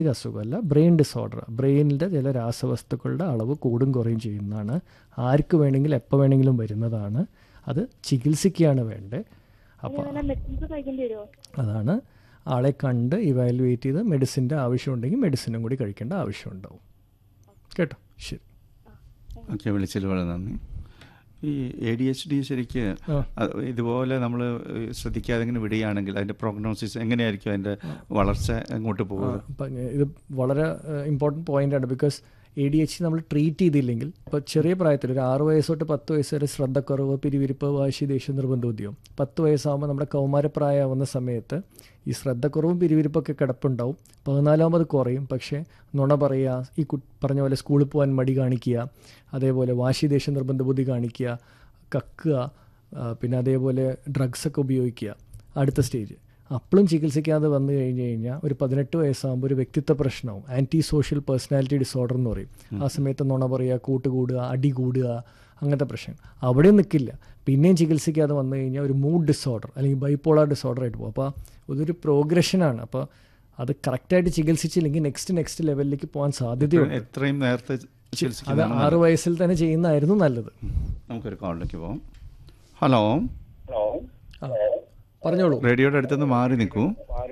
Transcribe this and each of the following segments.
ഇത് അസുഖമല്ല brain disorder ബ്രെയിനിൻ്റെ ചില രാസവസ്തുക്കളുടെ അളവ് കൂടും കുറയും ചെയ്യുന്നതാണ് ആർക്ക് വേണമെങ്കിലും എപ്പോൾ വേണമെങ്കിലും വരുന്നതാണ് അത് ചികിത്സിക്കുകയാണ് വേണ്ടത് അപ്പോൾ അങ്ങനെ മെഡിസിൻസ് കഴിക്കേണ്ടി വരുമോ അതാണ് ആളെ കണ്ട് ഇവാലുവേറ്റ് ചെയ്ത് മെഡിസിൻ്റെ ആവശ്യമുണ്ടെങ്കിൽ മെഡിസിനും കൂടി കഴിക്കേണ്ട ആവശ്യമുണ്ടാവും കേട്ടോ ശരി ഓക്കെ വിളിച്ചതിൽ വളരെ നന്ദി ഈ എ ഡി എച്ച് ഡി ശരിക്ക് ആ. അത് ഇതുപോലെ നമ്മൾ ശ്രദ്ധിക്കാതെ ഇങ്ങനെ വിടുകയാണെങ്കിൽ അതിൻ്റെ പ്രോഗ്നോസിസ് എങ്ങനെയായിരിക്കും അതിൻ്റെ വളർച്ച എങ്ങോട്ട് പോകുക അപ്പം ഇത് വളരെ ഇമ്പോർട്ടൻറ്റ് പോയിൻ്റാണ് ബിക്കോസ് എ ഡി എച്ച് നമ്മൾ ട്രീറ്റ് ചെയ്തില്ലെങ്കിൽ ഇപ്പോൾ ചെറിയ പ്രായത്തിൽ ഒരു ആറ് വയസ്സ് തൊട്ട് പത്ത് വയസ്സ് വരെ ശ്രദ്ധക്കുറവ് പിരിവിരിപ്പ് വാശി ദേഷ്യം നിർബന്ധോദ്യം പത്ത് വയസ്സാകുമ്പോൾ നമ്മുടെ കൗമാരപ്രായമാവുന്ന സമയത്ത് ഈ ശ്രദ്ധക്കുറവും പിരിവിരിപ്പൊക്കെ കിടപ്പുണ്ടാവും പതിനാലാകുമ്പോൾ അത് കുറയും പക്ഷേ നുണ പറയുക ഈ കു പറഞ്ഞ പോലെ സ്കൂളിൽ പോകാൻ മടി കാണിക്കുക അതേപോലെ വാശി ദേഷ്യം നിർബന്ധ ബുദ്ധി കാണിക്കുക കക്കുക ആ, പിന്നെ അതേപോലെ ഡ്രഗ്സൊക്കെ ഉപയോഗിക്കുക അടുത്ത സ്റ്റേജ് അപ്പോഴും ചികിത്സിക്കാതെ വന്നു കഴിഞ്ഞ് കഴിഞ്ഞാൽ ഒരു പതിനെട്ട് വയസ്സാകുമ്പോൾ ഒരു വ്യക്തിത്വ പ്രശ്നവും ആൻറ്റി സോഷ്യൽ പേഴ്സണാലിറ്റി ഡിസോർഡർ എന്ന് പറയും ആ സമയത്ത് നുണ പറയുക കൂട്ടുകൂടുക അടി കൂടുക അങ്ങനത്തെ പ്രശ്നം അവിടെയും നിൽക്കില്ല പിന്നെയും ചികിത്സിക്കാതെ വന്നു കഴിഞ്ഞാൽ ഒരു മൂഡ് ഡിസോർഡർ അല്ലെങ്കിൽ ബൈപ്പോളാർ ഡിസോർഡർ ആയിട്ട് പോകും അപ്പോൾ ഇതൊരു പ്രോഗ്രഷനാണ് അപ്പോൾ അത് കറക്റ്റായിട്ട് ചികിത്സിച്ചില്ലെങ്കിൽ നെക്സ്റ്റ് നെക്സ്റ്റ് ലെവലിലേക്ക് പോകാൻ സാധ്യതയുണ്ട് എത്രയും നേരത്തെ അത് ചികിത്സിക്കുന്നതാണ് ആറ് വയസ്സിൽ തന്നെ ചെയ്യുന്നതായിരുന്നു നല്ലത് നമുക്കൊരു കോളിലേക്ക് പോകാം ഹലോ ആ പറഞ്ഞോളൂ റേഡിയോയുടെ അടുത്തുനിന്ന് മാറി നിൽക്കൂ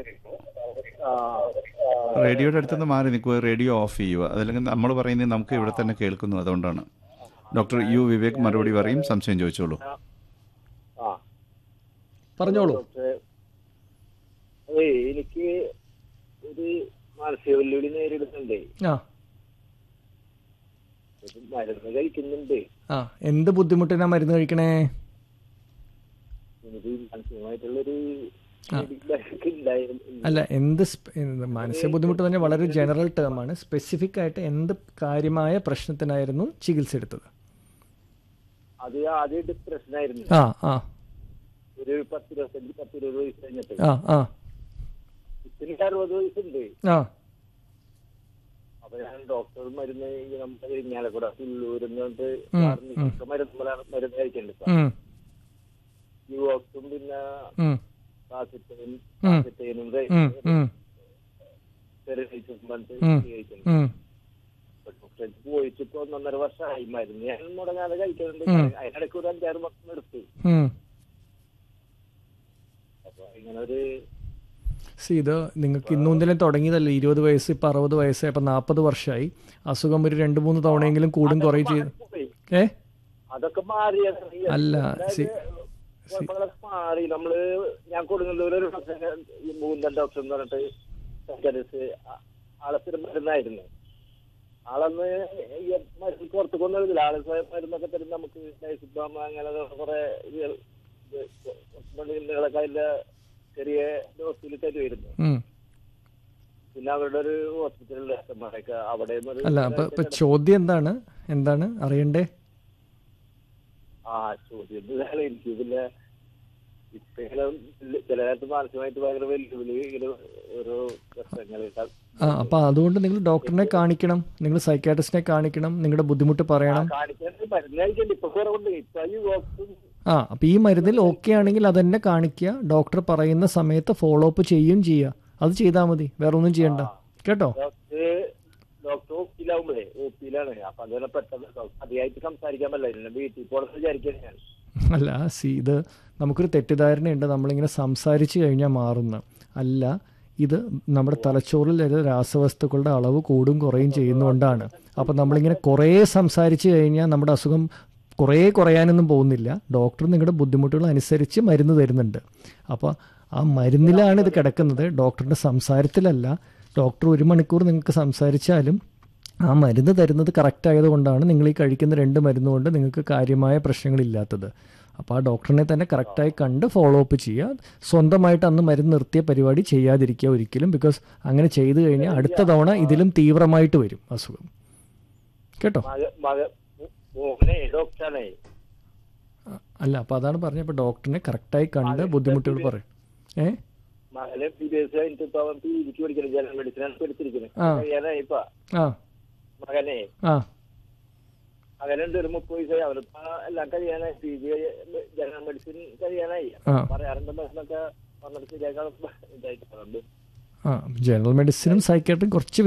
റേഡിയോയുടെ അടുത്തുനിന്ന് മാറി നിൽക്കുക റേഡിയോ ഓഫ് ചെയ്യുക അതല്ലെങ്കിൽ നമ്മൾ പറയുന്നത് നമുക്ക് ഇവിടെ തന്നെ കേൾക്കുന്നു അതുകൊണ്ടാണ് ഡോക്ടർ യു വിവേക് മറുപടി പറയും സംശയം ചോദിച്ചോളൂ ആ പറഞ്ഞോളൂ ഡോക്ടറെ അതേ എനിക്ക് ഒരു മാനസിക വെല്ലുവിളി നേരിടുന്നുണ്ട് ആ ഇത് മരുന്ന് കഴിക്കുന്നുണ്ട് ആ എന്ത് ബുദ്ധിമുട്ടിനാ മരുന്ന് കഴിക്കണേ എനിക്ക് മാനസികമായിട്ടുള്ളൊരു ഇതൊക്കെ ഉണ്ടായിരുന്നു അല്ല എന്ത് സ്പ- എന്ത് മാനസിക ബുദ്ധിമുട്ട് തന്നെ വളരെ ജനറൽ ടേമാണ് സ്പെസിഫിക് ആയിട്ട് എന്ത് കാര്യമായ പ്രശ്നത്തിനായിരുന്നു ചികിത്സ എടുത്തത് അത് ആദ്യം ഡിപ്രഷൻ ആയിരുന്നു ആ ആ ഒരു പത്ത് ഇരുപത്തഞ്ച് പത്ത് ഇരുപത് വയസ്സ് കഴിഞ്ഞിട്ട് ആ ആ ഇപ്പൊ എനിക്ക് അറുപത് വയസ്സുണ്ട് ആ അപ്പൊ ഞാൻ ഡോക്ടർ മരുന്ന് ഈ നമ്മുടെ ഇരിങ്ങാലക്കുട പുല്ലൂരിന്നോട്ട് ഉം, മരുന്ന് മരുന്ന് കഴിക്കുന്നുണ്ട് ഉം, യുവോക്സും പിന്നെ ഉം, കാസിറ്റൈനും ഉം. കാസിറ്റൈനും ഉം, ഉം, സെറിഫൈസും പറഞ്ഞിട്ട് ഉം. കഴിക്കുന്നു ഉം. ഇപ്പൊ ഡോക്ടറേറ്റ് പോയിട്ട് ഇപ്പൊ ഒന്നൊന്നര വർഷമായി മരുന്ന് ഞാൻ മുടങ്ങാതെ കഴിക്കുന്നുണ്ട് ഉം. അതിനിടയ്ക്ക് ഒരു അഞ്ചാറ് വർഷം എടുത്തു ഉം. അപ്പൊ ഇങ്ങനെ ഒരു See, ഇത് നിങ്ങൾക്ക് ഇന്നും ഇന്നലെ തുടങ്ങിയതല്ലേ ഇരുപത് വയസ്സ് ഇപ്പം അറുപത് വയസ്സ് ഇപ്പം നാൽപ്പത് വർഷമായി അസുഖം ഒരു രണ്ട് മൂന്ന് തവണയെങ്കിലും കൂടും കുറയും ചെയ്ത് പോയി. ഏ അതൊക്കെ മാറി അല്ല, സി- കുഴപ്പങ്ങളൊക്കെ മാറി നമ്മള് ഞാൻ കൊടുങ്ങല്ലൂർ ഒരു ഡോക്ടർ ഈ മൂന്നൻ ഡോക്ടർ എന്ന് പറഞ്ഞിട്ട് സ്പെഷ്യലിസ്റ്റ് ആ- ആളെ സ്ഥിരം മരുന്നായിരുന്നു ആളന്ന് ഈ മരുന്ന് പുറത്ത് കൊന്നില്ല ആള് സ്വയം മരുന്നൊക്കെ തരും നമുക്ക് നൈസിബാമ അങ്ങനെ കുറെ മരുന്നുകളൊക്കെ അതിന്റെ ചെറിയ ഡോസിൽ തരുമായിരുന്നു ഉം. പിന്നെ അവരുടെ ഒരു ഹോസ്പിറ്റലിലെ ഡോക്ടർമാരൊക്കെ അവിടെ നിന്നൊരു അല്ല അപ്പം ഇപ്പം ചോദ്യം എന്താണ് എന്താണ് അറിയണ്ടേ ആ ചോദ്യം ഇതാണ് എനിക്ക് പിന്നെ ഇപ്പൊ ഇങ്ങനെ ചില നേരത്ത് മാനസികമായിട്ട് ഭയങ്കര വെല്ലുവിളി ഇങ്ങനെ ഓരോ പ്രശ്നങ്ങൾ ആ അപ്പം അതുകൊണ്ട് നിങ്ങൾ ഡോക്ടറിനെ കാണിക്കണം നിങ്ങൾ സൈക്കാട്രിസ്റ്റിനെ കാണിക്കണം നിങ്ങളുടെ ബുദ്ധിമുട്ട് പറയണം കാണിക്കാൻ മരുന്ന് കഴിക്കണ്ട ഇപ്പൊ കുറവുണ്ട് ഇപ്പൊ ഈ ഡോക്ടറും ആ അപ്പം ഈ മരുന്നിൽ ഓക്കെ ആണെങ്കിൽ അതന്നെ കാണിക്കുക ഡോക്ടർ പറയുന്ന സമയത്ത് ഫോളോ അപ്പ് ചെയ്യുകയും ചെയ്യുക അത് ചെയ്താൽ മതി വേറെ ഒന്നും ചെയ്യണ്ട കേട്ടോ ഡോക്ടർ ഡോക്ടർ ഒ പിയിലാവുമ്പോഴേ ഒ പിയിലാണ് അപ്പൊ അങ്ങനെ പെട്ടെന്ന് അതിയായിട്ട് സംസാരിക്കാൻ പറ്റില്ല വീട്ടിൽ പോകണമെന്ന് വിചാരിക്കാൻ ഞാൻ അല്ല സി ഇത് നമുക്കൊരു തെറ്റിദ്ധാരണയുണ്ട് നമ്മളിങ്ങനെ സംസാരിച്ച് കഴിഞ്ഞാൽ മാറുന്ന അല്ല ഇത് നമ്മുടെ തലച്ചോറിൽ ചില രാസവസ്തുക്കളുടെ അളവ് കൂടും കുറയും ചെയ്യുന്നതുകൊണ്ടാണ് അപ്പം നമ്മളിങ്ങനെ കുറേ സംസാരിച്ച് കഴിഞ്ഞാൽ നമ്മുടെ അസുഖം കുറേ കുറയാനൊന്നും പോകുന്നില്ല ഡോക്ടർ നിങ്ങളുടെ ബുദ്ധിമുട്ടുകൾ അനുസരിച്ച് മരുന്ന് തരുന്നുണ്ട് അപ്പോൾ ആ മരുന്നിലാണ് ഇത് കിടക്കുന്നത് ഡോക്ടറുടെ സംസാരത്തിലല്ല ഡോക്ടർ ഒരു മണിക്കൂർ നിങ്ങൾക്ക് സംസാരിച്ചാലും ആ മരുന്ന് തരുന്നത് കറക്റ്റ് ആയതുകൊണ്ടാണ് നിങ്ങൾ ഈ കഴിക്കുന്ന രണ്ട് മരുന്ന് കൊണ്ട് നിങ്ങൾക്ക് കാര്യമായ പ്രശ്നങ്ങളില്ലാത്തത് അപ്പോൾ ആ ഡോക്ടറിനെ തന്നെ കറക്റ്റായി കണ്ട് ഫോളോ അപ്പ് ചെയ്യുക സ്വന്തമായിട്ട് അന്ന് മരുന്ന് നിർത്തിയ പരിപാടി ചെയ്യാതിരിക്കുക ഒരിക്കലും ബിക്കോസ് അങ്ങനെ ചെയ്തു കഴിഞ്ഞാൽ അടുത്ത തവണ ഇതിലും തീവ്രമായിട്ട് വരും അസുഖം കേട്ടോ മക മക മോനെ ഡോക്ടറാണേ അല്ല അപ്പോൾ അതാണ് പറഞ്ഞത് അപ്പോൾ ഡോക്ടറിനെ കറക്റ്റായി കണ്ട് ബുദ്ധിമുട്ടുകൾ പറയും ഏ മകനെ വിദേശ കഴിഞ്ഞിട്ട് ഇപ്പൊ അവൻ പി ജിക്ക് പഠിക്കണം ജനറൽ മെഡിസിനാണ് ഇപ്പൊ എടുത്തിരിക്കുന്നത് ആ. കഴിയാനായി ഇപ്പൊ ആ മകനെ ആ മകനുണ്ട് ഒരു മുപ്പത് വയസ്സായി അവരിപ്പോ എല്ലാം കഴിയാനായി പി ജി ജനറൽ മെഡിസിൻ കഴിയാനായി ആ. പറയാറുണ്ട് മരുന്നൊക്കെ വന്നിട്ട് ശരിയാക്കാൻ ഇതായിട്ട് അതുകൊണ്ട് ആ ജനറൽ മെഡിസിനും സൈക്കാട്രിയും കുറച്ച്